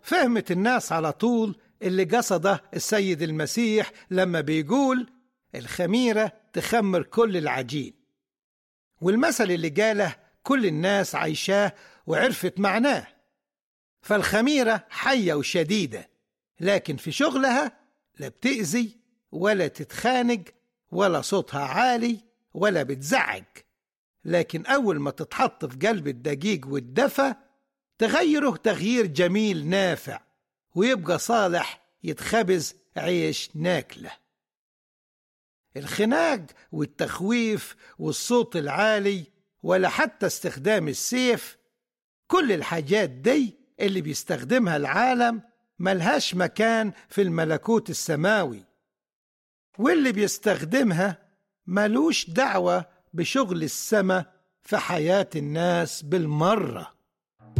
فهمت الناس على طول اللي قصده السيد المسيح لما بيقول الخميرة تخمر كل العجين والمثل اللي قاله كل الناس عايشاه وعرفت معناه فالخميرة حية وشديدة لكن في شغلها لا بتأذي ولا تتخانق ولا صوتها عالي ولا بتزعج لكن أول ما تتحط في قلب الدقيق والدفى تغيره تغيير جميل نافع ويبقى صالح يتخبز عيش ناكله الخناق والتخويف والصوت العالي ولا حتى استخدام السيف كل الحاجات دي اللي بيستخدمها العالم ملهاش مكان في الملكوت السماوي واللي بيستخدمها ملوش دعوة بشغل السماء في حياة الناس بالمرة